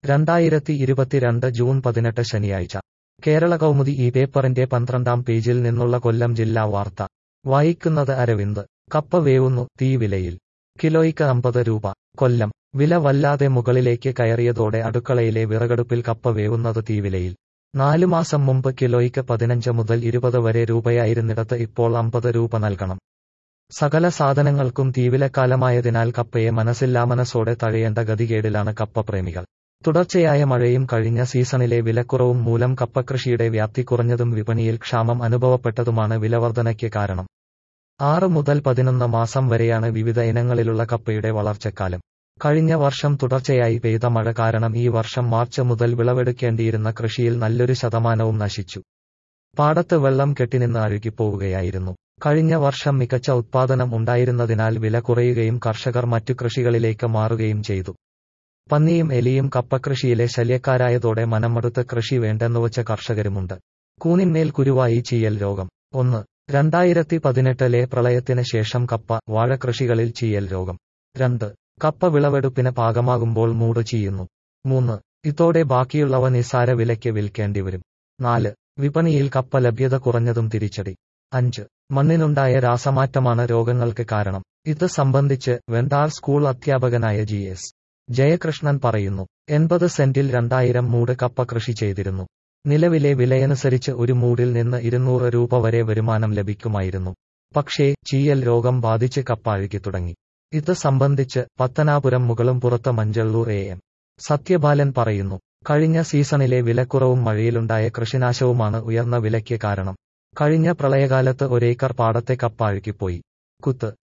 രണ്ടായിരത്തി ഇരുപത്തിരണ്ട് ജൂൺ പതിനെട്ട് ശനിയാഴ്ച കേരള കൗമുദി ഈ പേപ്പറിന്റെ പന്ത്രണ്ടാം പേജിൽ നിന്നുള്ള കൊല്ലം ജില്ലാ വാർത്ത വായിക്കുന്നത് അരവിന്ദ് കപ്പ വേവുന്നു തീവിലയിൽ കിലോയ്ക്ക് അമ്പത് രൂപ കൊല്ലം വില വല്ലാതെ മുകളിലേക്ക് കയറിയതോടെ അടുക്കളയിലെ വിറകടുപ്പിൽ കപ്പ വേവുന്നത് തീവിലയിൽ നാലു മാസം മുമ്പ് കിലോയ്ക്ക് പതിനഞ്ച് മുതൽ ഇരുപത് വരെ രൂപയായിരുന്നിടത്ത് ഇപ്പോൾ അമ്പത് രൂപ നൽകണം സകല സാധനങ്ങൾക്കും തീവിലക്കാലമായതിനാൽ കപ്പയെ മനസ്സില്ലാമനസ്സോടെ തഴയേണ്ട ഗതികേടിലാണ് കപ്പപ്രേമികൾ തുടർച്ചയായ മഴയും കഴിഞ്ഞ സീസണിലെ വിലക്കുറവും മൂലം കപ്പകൃഷിയുടെ വ്യാപ്തി കുറഞ്ഞതും വിപണിയിൽ ക്ഷാമം അനുഭവപ്പെട്ടതുമാണ് വിലവർധനയ്ക്ക് കാരണം ആറ് മുതൽ പതിനൊന്ന് മാസം വരെയാണ് വിവിധ ഇനങ്ങളിലുള്ള കപ്പയുടെ വളർച്ചക്കാലം കഴിഞ്ഞ വർഷം തുടർച്ചയായി പെയ്ത മഴ കാരണം ഈ വർഷം മാർച്ച് മുതൽ വിളവെടുക്കേണ്ടിയിരുന്ന കൃഷിയിൽ നല്ലൊരു ശതമാനവും നശിച്ചു പാടത്ത് വെള്ളം കെട്ടിനിന്ന് അഴുകിപ്പോവുകയായിരുന്നു കഴിഞ്ഞ വർഷം മികച്ച ഉത്പാദനം ഉണ്ടായിരുന്നതിനാൽ വില കുറയുകയും കർഷകർ മറ്റു കൃഷികളിലേക്ക് മാറുകയും ചെയ്തു പന്നിയും എലിയും കപ്പകൃഷിയിലെ ശല്യക്കാരായതോടെ മനമടുത്ത് കൃഷി വേണ്ടെന്നുവച്ച കർഷകരുമുണ്ട് കൂനിന്മേൽ കുരുവായി ചീയൽ രോഗം ഒന്ന് രണ്ടായിരത്തി പതിനെട്ടിലെ പ്രളയത്തിന് ശേഷം കപ്പ വാഴകൃഷികളിൽ ചീയൽ രോഗം രണ്ട് കപ്പ വിളവെടുപ്പിന് പാകമാകുമ്പോൾ മൂട് ചെയ്യുന്നു മൂന്ന് ഇതോടെ ബാക്കിയുള്ളവ നിസ്സാര വിലയ്ക്ക് വിൽക്കേണ്ടിവരും നാല് വിപണിയിൽ കപ്പ ലഭ്യത കുറഞ്ഞതും തിരിച്ചടി അഞ്ച് മണ്ണിനുണ്ടായ രാസമാറ്റമാണ് രോഗങ്ങൾക്ക് കാരണം ഇത് സംബന്ധിച്ച് വെണ്ടാർ സ്കൂൾ അധ്യാപകനായ ജി എസ് ജയകൃഷ്ണൻ പറയുന്നു എൺപത് സെന്റിൽ രണ്ടായിരം മൂട് കപ്പ കൃഷി ചെയ്തിരുന്നു നിലവിലെ വിലയനുസരിച്ച് ഒരു മൂടിൽ നിന്ന് ഇരുന്നൂറ് രൂപ വരെ വരുമാനം ലഭിക്കുമായിരുന്നു പക്ഷേ ചീയൽ രോഗം ബാധിച്ച് കപ്പ അഴുകി തുടങ്ങി ഇത് സംബന്ധിച്ച് പത്തനാപുരം മുകളും പുറത്ത് മഞ്ചള്ളൂർ എ എം സത്യബാലൻ പറയുന്നു കഴിഞ്ഞ സീസണിലെ വിലക്കുറവും മഴയിലുണ്ടായ കൃഷിനാശവുമാണ് ഉയർന്ന വിലയ്ക്ക് കാരണം കഴിഞ്ഞ പ്രളയകാലത്ത് ഒരേക്കർ പാടത്തെ കപ്പ അഴുകിപ്പോയി കുത്ത്